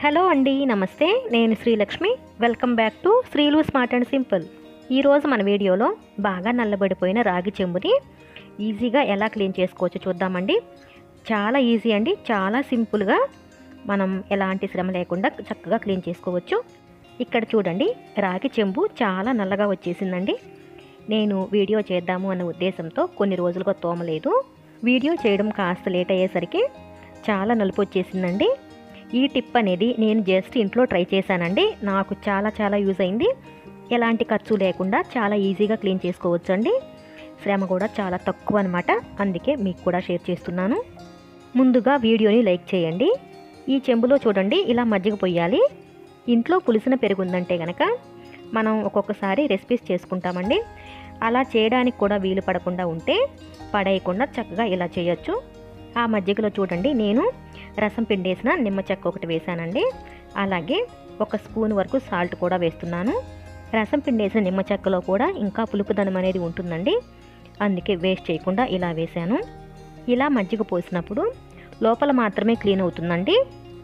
hello అండి నమస్తే నేను Srilakshmi welcome back to Sreelu smart and simple ఈరోజు మన వీడియోలో బాగా నల్లబడిపోయిన రాగి చెంబుని ఈజీగా ఎలా క్లీన్ చేసుకోవచ్చో చూద్దామండి చాలా ఈజీ అండి చాలా సింపుల్గా మనం ఎలాంటి శ్రమ లేకుండా చక్కగా క్లీన్ చేసుకోవచ్చు ఇక్కడ చూడండి రాగి చెంబు చాలా నల్లగా వచ్చేసిందండి నేను వీడియో చేద్దాము అన్న ఉద్దేశంతో కొన్ని రోజులుగా తోమలేదు వీడియో చేయడం కాస్త లేట్ అయ్యేసరికి చాలా నలుపు వచ్చేసిందండి ఈ టిప్ అనేది నేను జస్ట్ ఇంట్లో ట్రై చేశానండి నాకు చాలా చాలా యూజ్ అయింది ఎలాంటి ఖర్చు లేకుండా చాలా ఈజీగా క్లీన్ చేసుకోవచ్చు అండి శ్రమ కూడా చాలా తక్కువ అనమాట అందుకే మీకు కూడా షేర్ చేస్తున్నాను ముందుగా వీడియోని లైక్ చేయండి ఈ చెంబులో చూడండి ఇలా మజ్జిగ పొయ్యాలి ఇంట్లో పులిసిన పెరుగుందంటే కనుక మనం ఒక్కొక్కసారి రెసిపీస్ చేసుకుంటామండి అలా చేయడానికి కూడా వీలు పడకుండా ఉంటే పడేయకుండా చక్కగా ఇలా చేయొచ్చు ఆ మజ్జిగలో చూడండి నేను రసం పిండేసిన నిమ్మ చెక్క ఒకటి వేసానండి అలాగే ఒక స్పూన్ వరకు సాల్ట్ కూడా వేస్తున్నాను రసం పిండేసిన నిమ్మ చెక్కలో కూడా ఇంకా పులుపుదనం అనేది ఉంటుందండి అందుకే వేస్ట్ చేయకుండా ఇలా వేసాను ఇలా మజ్జిగ పోసినప్పుడు లోపల మాత్రమే క్లీన్ అవుతుందండి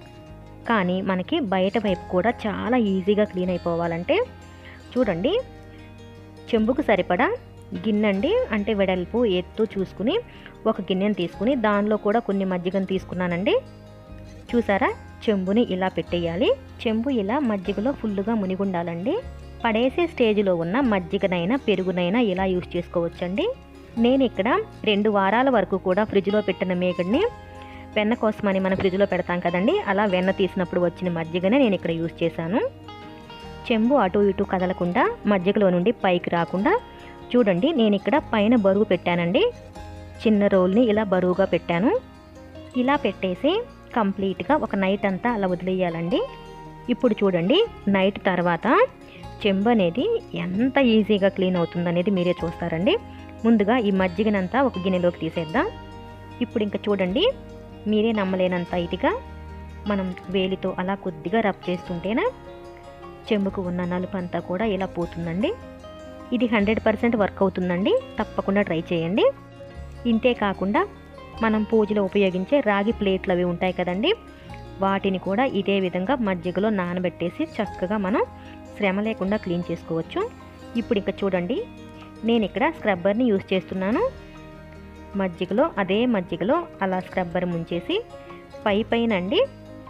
కానీ మనకి బయట వైపు కూడా చాలా ఈజీగా క్లీన్ అయిపోవాలంటే చూడండి చెంబుకు సరిపడా గిన్నెండి అంటే వెడల్పు ఎత్తు చూసుకుని ఒక గిన్నెను తీసుకుని దానిలో కూడా కొన్ని మజ్జిగను తీసుకున్నానండి చూసారా చెంబుని ఇలా పెట్టేయాలి చెంబు ఇలా మజ్జిగలో ఫుల్లుగా మునిగుండాలండి పడేసే స్టేజ్లో ఉన్న మజ్జిగనైనా పెరుగునైనా ఇలా యూస్ చేసుకోవచ్చండి నేను ఇక్కడ రెండు వారాల వరకు కూడా ఫ్రిడ్జ్లో పెట్టిన మేగడ్ని వెన్న కోసమని మనం ఫ్రిడ్జ్లో పెడతాం కదండి అలా వెన్న తీసినప్పుడు వచ్చిన మజ్జిగనే నేను ఇక్కడ యూస్ చేశాను చెంబు అటు ఇటు కదలకుండా మజ్జిగలో నుండి పైకి రాకుండా చూడండి నేను ఇక్కడ పైన బరువు పెట్టానండి చిన్న రోల్ని ఇలా బరువుగా పెట్టాను ఇలా పెట్టేసి కంప్లీట్గా ఒక నైట్ అంతా అలా వదిలేయాలండి ఇప్పుడు చూడండి నైట్ తర్వాత చెంబు అనేది ఎంత ఈజీగా క్లీన్ అవుతుందనేది మీరే చూస్తారండి ముందుగా ఈ మజ్జిగనంతా ఒక గిన్నెలోకి తీసేద్దాం ఇప్పుడు ఇంకా చూడండి మీరే నమ్మలేనంత ఇదిగా మనం వేలితో అలా కొద్దిగా రబ్ చేస్తుంటేనే చెంబుకు ఉన్న నలుపు అంతా కూడా ఇలా పోతుందండి ఇది హండ్రెడ్ పర్సెంట్ వర్క్ అవుతుందండి తప్పకుండా ట్రై చేయండి ఇంతే కాకుండా మనం పూజలో ఉపయోగించే రాగి ప్లేట్లు అవి ఉంటాయి కదండి వాటిని కూడా ఇదే విధంగా మజ్జిగలో నానబెట్టేసి చక్కగా మనం శ్రమ లేకుండా క్లీన్ చేసుకోవచ్చు ఇప్పుడు ఇంకా చూడండి నేను ఇక్కడ స్క్రబ్బర్ని యూస్ చేస్తున్నాను మజ్జిగలో అదే మజ్జిగలో అలా స్క్రబ్బర్ ముంచేసి పై పైన అండి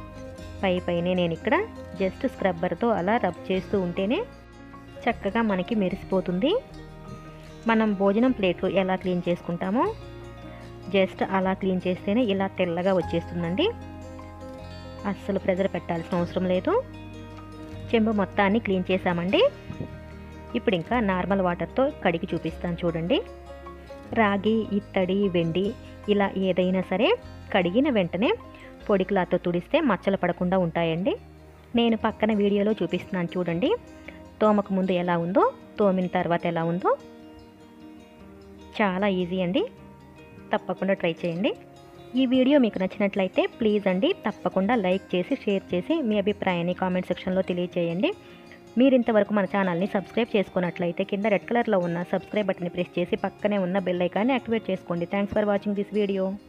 పై పైనే నేను ఇక్కడ జస్ట్ స్క్రబ్బర్తో అలా రబ్ చేస్తూ ఉంటేనే చక్కగా మనకి మెరిసిపోతుంది మనం భోజనం ప్లేట్లు ఎలా క్లీన్ చేసుకుంటామో జస్ట్ అలా క్లీన్ చేస్తేనే ఇలా తెల్లగా వచ్చేస్తుందండి అస్సలు ప్రెజర్ పెట్టాల్సిన అవసరం లేదు చెంబు మొత్తాన్ని క్లీన్ చేసామండి ఇప్పుడు ఇంకా నార్మల్ వాటర్తో కడిగి చూపిస్తాను చూడండి రాగి ఇత్తడి వెండి ఇలా ఏదైనా సరే కడిగిన వెంటనే పొడి క్లాత్తో తుడిస్తే మచ్చలు పడకుండా ఉంటాయండి నేను పక్కన వీడియోలో చూపిస్తున్నాను చూడండి తోమకు ముందు ఎలా ఉందో తోమిన తర్వాత ఎలా ఉందో చాలా ఈజీ అండి తప్పకుండా ట్రై చేయండి ఈ వీడియో మీకు నచ్చినట్లయితే ప్లీజ్ అండి తప్పకుండా లైక్ చేసి షేర్ చేసి మీ అభిప్రాయాన్ని కామెంట్ సెక్షన్లో తెలియజేయండి మీరు ఇంతవరకు మన ఛానల్ని సబ్స్క్రైబ్ చేసుకున్నట్లయితే కింద రెడ్ కలర్లో ఉన్న సబ్స్క్రైబ్ బటన్ని ప్రెస్ చేసి పక్కనే ఉన్న బెల్ ఐకాన్ని యాక్టివేట్ చేసుకోండి thanks for watching this video